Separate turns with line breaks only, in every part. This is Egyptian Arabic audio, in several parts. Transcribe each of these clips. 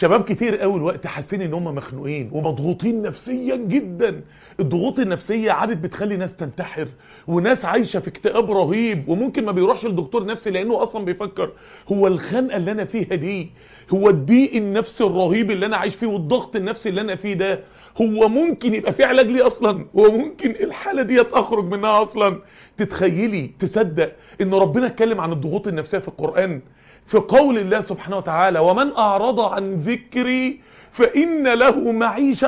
شباب كتير قوي الوقت حاسين ان هم مخنوقين ومضغوطين نفسيا جدا الضغوط النفسية عادت بتخلي ناس تنتحر وناس عايشة في اكتئاب رهيب وممكن ما بيروحش لدكتور نفسي لانه اصلا بيفكر هو الخنقة اللي انا فيها دي هو الضيق النفسي الرهيب اللي انا عايش فيه والضغط النفسي اللي انا فيه ده هو ممكن يبقى فيه علاج ليه اصلا هو ممكن الحالة دي اخرج منها اصلا تتخيلي تصدق ان ربنا اتكلم عن الضغوط النفسية في القرآن في قول الله سبحانه وتعالى ومن أعرض عن ذكري فإن له معيشة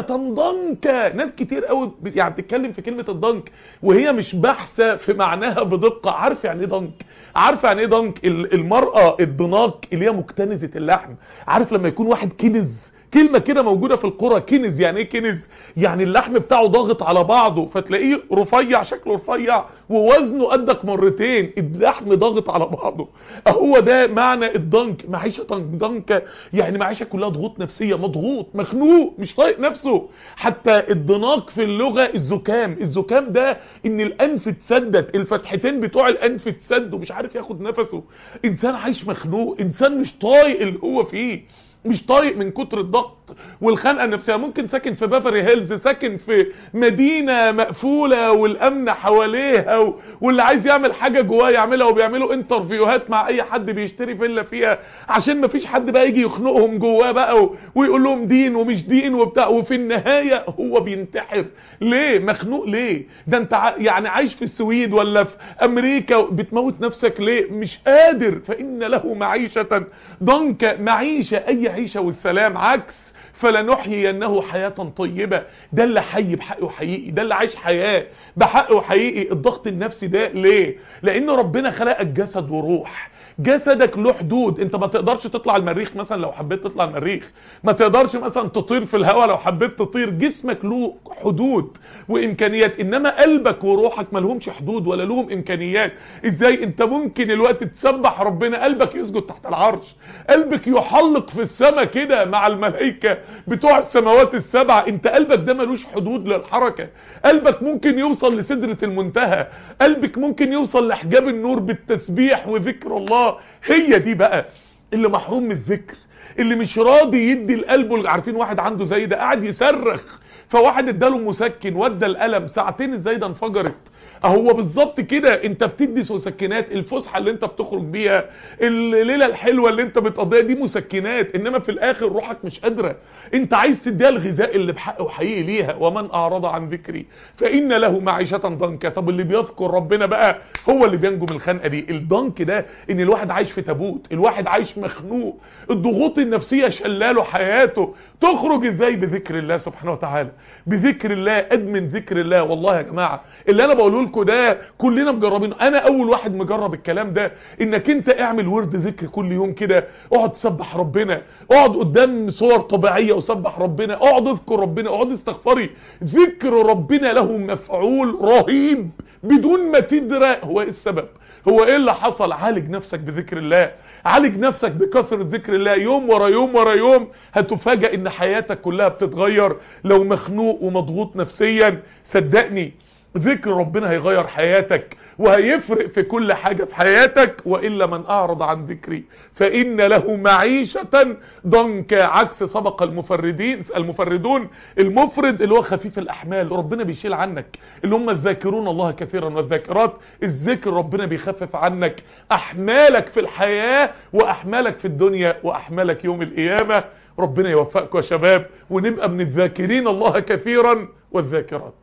ضنكا ناس كتير قوي يعني بتتكلم في كلمة الضنك وهي مش بحثة في معناها بدقة عارف يعني ايه ضنك عارف يعني ايه ضنك المرأة الضناك اللي هي مكتنزة اللحم عارف لما يكون واحد كنز كلمة كده موجودة في القرى كنز يعني ايه كنز يعني اللحم بتاعه ضاغط على بعضه فتلاقيه رفيع شكله رفيع ووزنه قدك مرتين اللحم ضاغط على بعضه هو ده معنى الضنك معيشة ضنكة يعني معيشة كلها ضغوط نفسية مضغوط مخنوق مش طايق نفسه حتى الضناك في اللغة الزكام الزكام ده ان الانف تسدد الفتحتين بتوع الانف تسد ومش عارف ياخد نفسه انسان عايش مخنوق انسان مش طايق اللي هو فيه مش طايق من كتر الضغط والخنقه النفسيه ممكن ساكن في بافري هيلز ساكن في مدينه مقفوله والامن حواليها و... واللي عايز يعمل حاجه جواه يعملها وبيعملوا انترفيوهات مع اي حد بيشتري فيلا فيها عشان ما فيش حد بقى يجي يخنقهم جواه بقى و... ويقول لهم دين ومش دين وبتاع وفي النهايه هو بينتحر ليه مخنوق ليه ده انت ع... يعني عايش في السويد ولا في امريكا بتموت نفسك ليه مش قادر فان له معيشه ضنكا معيشه اي عيشه والسلام عكس فلنحيينه حياة طيبة ده اللي حي بحقه حقيقي ده اللي عايش حياة بحقه حقيقي الضغط النفسي ده ليه لان ربنا خلقك جسد وروح جسدك له حدود انت ما تقدرش تطلع المريخ مثلا لو حبيت تطلع المريخ ما تقدرش مثلا تطير في الهواء لو حبيت تطير جسمك له حدود وامكانيات انما قلبك وروحك ما لهمش حدود ولا لهم امكانيات ازاي انت ممكن الوقت تسبح ربنا قلبك يسجد تحت العرش قلبك يحلق في السماء كده مع الملائكه بتوع السماوات السبع انت قلبك ده ملوش حدود للحركه قلبك ممكن يوصل لسدره المنتهى قلبك ممكن يوصل لحجاب النور بالتسبيح وذكر الله هي دي بقى اللي محروم من الذكر اللي مش راضي يدي لقلبه عارفين واحد عنده زي ده قاعد يصرخ فواحد اداله مسكن ودى القلم ساعتين ازاي ده انفجرت هو بالظبط كده انت بتدي مسكنات الفسحه اللي انت بتخرج بيها الليله الحلوه اللي انت بتقضيها دي مسكنات انما في الاخر روحك مش قادره انت عايز تديها الغذاء اللي بحقه حقيقي ليها ومن اعرض عن ذكري فان له معيشه ضنكا طب اللي بيذكر ربنا بقى هو اللي بينجو من الخنقه دي الضنك ده ان الواحد عايش في تابوت الواحد عايش مخنوق الضغوط النفسيه شلاله حياته تخرج ازاي بذكر الله سبحانه وتعالى بذكر الله ادمن ذكر الله والله يا جماعه اللي انا بقوله لكم ده كلنا مجربينه انا اول واحد مجرب الكلام ده انك انت اعمل ورد ذكر كل يوم كده اقعد تسبح ربنا اقعد قدام صور طبيعيه وسبح ربنا اقعد اذكر ربنا اقعد استغفري ذكر ربنا له مفعول رهيب بدون ما تدرى هو ايه السبب هو ايه اللي حصل عالج نفسك بذكر الله عالج نفسك بكثرة ذكر الله يوم ورا يوم ورا يوم هتفاجئ ان حياتك كلها بتتغير لو مخنوق ومضغوط نفسيا صدقني ذكر ربنا هيغير حياتك وهيفرق في كل حاجة في حياتك وإلا من أعرض عن ذكري فإن له معيشة ضنكا عكس سبق المفردين المفردون المفرد اللي هو خفيف الأحمال ربنا بيشيل عنك اللي هم الذاكرون الله كثيرا والذاكرات الذكر ربنا بيخفف عنك أحمالك في الحياة وأحمالك في الدنيا وأحمالك يوم القيامة ربنا يوفقكم يا شباب ونبقى من الذاكرين الله كثيرا والذاكرات